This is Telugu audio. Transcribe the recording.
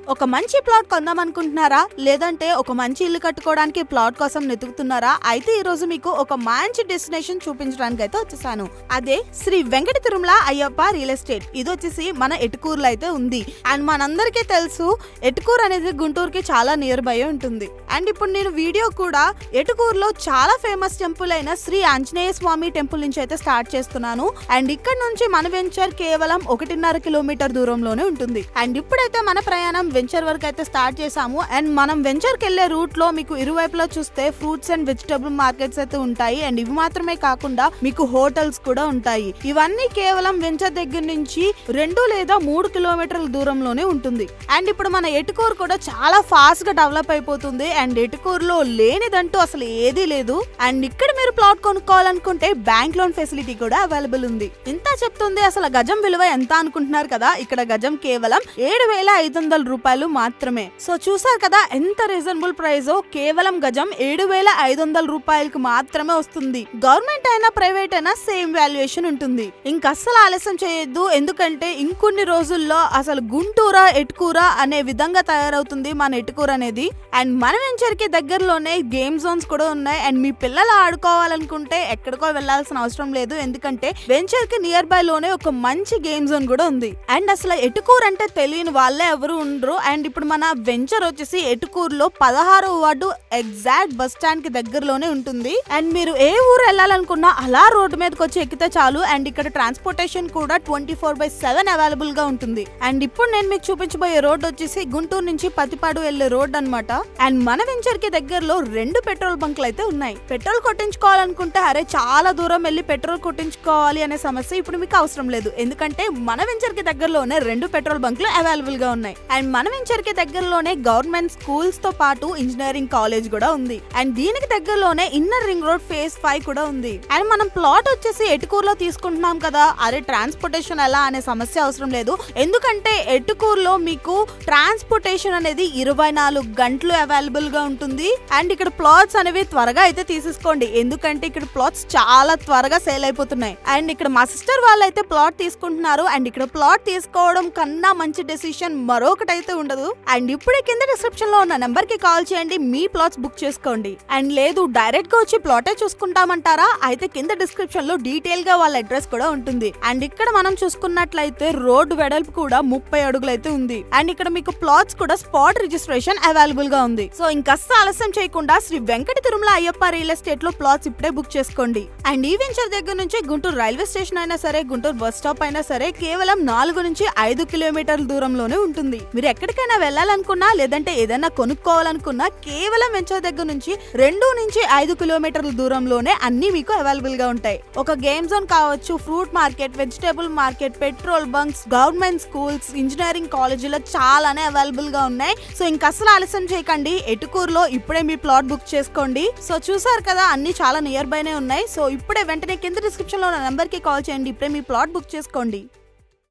ఒక మంచి ప్లాట్ కొందాం అనుకుంటున్నారా లేదంటే ఒక మంచి ఇల్లు కట్టుకోవడానికి ప్లాట్ కోసం వెతుకుతున్నారా అయితే ఈ రోజు మీకు ఒక మంచి డెస్టినేషన్ చూపించడానికి అయితే వచ్చేసాను అదే శ్రీ వెంకట తిరుమల అయ్యప్ప రియల్ ఎస్టేట్ ఇది వచ్చేసి మన ఎటుకూరులో అయితే ఉంది అండ్ మనందరికీ తెలుసు ఎటుకూరు అనేది గుంటూరుకి చాలా నియర్ బై ఉంటుంది అండ్ ఇప్పుడు నేను వీడియో కూడా ఎటుకూరులో చాలా ఫేమస్ టెంపుల్ అయిన శ్రీ ఆంజనేయ స్వామి టెంపుల్ నుంచి అయితే స్టార్ట్ చేస్తున్నాను అండ్ ఇక్కడ నుంచి మన వెంచర్ కేవలం ఒకటిన్నర కిలోమీటర్ దూరంలోనే ఉంటుంది అండ్ ఇప్పుడైతే మన ప్రయాణం వెంచర్ వరకు అయితే స్టార్ట్ చేసాము అండ్ మనం వెంచర్ కి వెళ్లే రూట్ లో మీకు ఇరువైపులా చూస్తే ఫ్రూట్స్ అండ్ వెజిటబుల్ మార్కెట్స్ అయితే ఉంటాయి అండ్ ఇవి మాత్రమే కాకుండా మీకు హోటల్స్ కూడా ఉంటాయి ఇవన్నీ కేవలం వెంచర్ దగ్గర నుంచి రెండు లేదా మూడు కిలోమీటర్ల దూరంలోనే ఉంటుంది అండ్ ఇప్పుడు మన ఎటుకూరు కూడా చాలా ఫాస్ట్ గా డెవలప్ అయిపోతుంది అండ్ ఎటుకూరులో లేనిదంటూ అసలు ఏదీ లేదు అండ్ ఇక్కడ మీరు ప్లాట్ కొనుక్కోవాలనుకుంటే బ్యాంక్ లోన్ ఫెసిలిటీ కూడా అవైలబుల్ ఉంది ఇంత చెప్తుంది అసలు గజం విలువ ఎంత అనుకుంటున్నారు కదా ఇక్కడ గజం కేవలం ఏడు వేల ఐదు వందల రూపాయలు మాత్రమే సో చూసారు కదా ఎంత రీజనబుల్ ప్రైస్ కేవలం గజం ఏడు వేల ఐదు వందల రూపాయలకు మాత్రమే వస్తుంది గవర్నమెంట్ అయినా ప్రైవేట్ అయినా సేమ్ వాల్యుయేషన్ ఉంటుంది ఇంకా అస్సలు ఆలస్యం చేయొద్దు ఎందుకంటే ఇంకొన్ని రోజుల్లో అసలు గుంటూరా ఎటుకూర అనే విధంగా తయారవుతుంది మన ఎటుకూర అనేది అండ్ మన వెంచర్ కి దగ్గరలోనే గేమ్ జోన్స్ కూడా ఉన్నాయి అండ్ మీ పిల్లలు ఆడుకోవాలనుకుంటే ఎక్కడికో వెళ్ళాల్సిన అవసరం లేదు ఎందుకంటే వెంచర్ కి నియర్ బై లోనే ఒక మంచి గేమ్ జోన్ కూడా ఉంది అండ్ అసలు ఎటుకూరు అంటే తెలియని వాళ్ళే ఎవరు ఉండరు అండ్ ఇప్పుడు మన వెంచర్ వచ్చేసి ఎటుకూరులో పదహారో వార్డు ఎగ్జాక్ట్ బస్ స్టాండ్ కి దగ్గరలోనే ఉంటుంది అండ్ మీరు ఏ ఊరు వెళ్ళాలనుకున్నా అలా రోడ్డు మీదకి వచ్చి ఎక్కితే చాలు అండ్ ఇక్కడ ట్రాన్స్పోర్టేషన్ కూడా twenty four by seven available గా ఉంటుంది అండ్ ఇప్పుడు నేను మీకు చూపించబోయే రోడ్ వచ్చేసి గుంటూరు నుంచి పతిపాడు వెళ్లే రోడ్ అన్నమాట అండ్ మన వెంచర్ కి దగ్గరలో రెండు పెట్రోల్ బంకులు అయితే ఉన్నాయి పెట్రోల్ కొట్టించుకోవాలనుకుంటే అరే చాలా దూరం వెళ్ళి పెట్రోల్ కొట్టించుకోవాలి అనే సమస్య ఇప్పుడు మీకు అవసరం లేదు ఎందుకంటే మన వెంచర్ కి దగ్గరలోనే రెండు పెట్రోల్ బంకులు అవైలబుల్ గా ఉన్నాయి అండ్ మన వెంచర్ కి దగ్గరలోనే గవర్నమెంట్ స్కూల్స్ తో పాటు ఇంజనీరింగ్ కాలేజ్ కూడా ఉంది అండ్ దీనికి దగ్గరలోనే inner ring road phase five కూడా ఉంది అండ్ మనం ప్లాట్ వచ్చేసి ఎటుకూరులో తీసుకుంటున్నాం కదా అరే ట్రాన్స్పోర్టేషన్ ఎలా అనే సమస్య అవసరం లేదు ఎందుకంటే ఎటుకూరులో మీకు ట్రాన్స్పోర్టేషన్ అనేది ఇరవై నాలుగు గంటలు అవైలబుల్ గా ఉంటుంది అండ్ ఇక్కడ ప్లాట్స్ అనేవి త్వరగా అయితే తీసేసుకోండి ఎందుకంటే ఇక్కడ ప్లాట్స్ చాలా త్వరగా సేల్ అయిపోతున్నాయి అండ్ ఇక్కడ మా సిస్టర్ వాళ్ళు అయితే ప్లాట్ తీసుకుంటున్నారు అండ్ ఇక్కడ ప్లాట్ తీసుకోవడం కన్నా మంచి డెసిషన్ మరొకటి అయితే ఉండదు అండ్ ఇప్పుడే కింద డిస్క్రిప్షన్ లో ఉన్న నెంబర్ కి కాల్ చేయండి మీ ప్లాట్స్ బుక్ చేసుకోండి అండ్ లేదు డైరెక్ట్ గా వచ్చి ప్లాటే చూసుకుంటామంటారా అయితే కింద డిస్క్రిప్షన్ లో డీటెయిల్ గా వాళ్ళ అడ్రస్ కూడా ఉంటుంది అండ్ ఇక్కడ మనం చూసుకున్నట్లయితే రోడ్ వెడల్పు కూడా ముప్పై అడుగులు అయితే ఉంది అండ్ ఇక్కడ మీకు ప్లాట్స్ కూడా స్పాట్ రిజిస్ట్రేషన్ అవైలబుల్ గా ఉంది సో ఇంకస్త ఆలస్యం చేయకుండా శ్రీ వెంకట తిరుమల అయ్యప్ప రియల్ ఎస్టేట్ లో ప్లాట్స్ ఇప్పుడే బుక్ చేసుకోండి అండ్ ఈ వెంచర్ దగ్గర నుంచి గుంటూరు రైల్వే స్టేషన్ అయినా సరే గుంటూరు బస్ స్టాప్ అయినా సరే కేవలం నాలుగు నుంచి ఐదు కిలోమీటర్ల దూరంలోనే ఉంటుంది మీరు ఎక్కడికైనా వెళ్ళాలనుకున్నా లేదంటే ఏదైనా కొనుక్కోవాలనుకున్నా కేవలం వెంచర్ దగ్గర నుంచి రెండు నుంచి ఐదు కిలోమీటర్ల దూరంలోనే అన్ని మీకు అవైలబుల్ గా ఉంటాయి ఒక గేమ్ జోన్ కావచ్చు fruit market vegetable market petrol bunks government schools engineering కాలేజీలో చాలానే అవైలబుల్ గా ఉన్నాయి సో ఇంక అసలు ఆలస్యం చేయకండి ఎటుకూరులో ఇప్పుడే మీ ప్లాట్ బుక్ చేసుకోండి సో చూసారు కదా అన్ని చాలా నియర్ బైనే ఉన్నాయి సో ఇప్పుడే వెంటనే కింద డిస్క్రిప్షన్ లో నెంబర్ కి కాల్ చేయండి ఇప్పుడే మీ ప్లాట్ బుక్ చేసుకోండి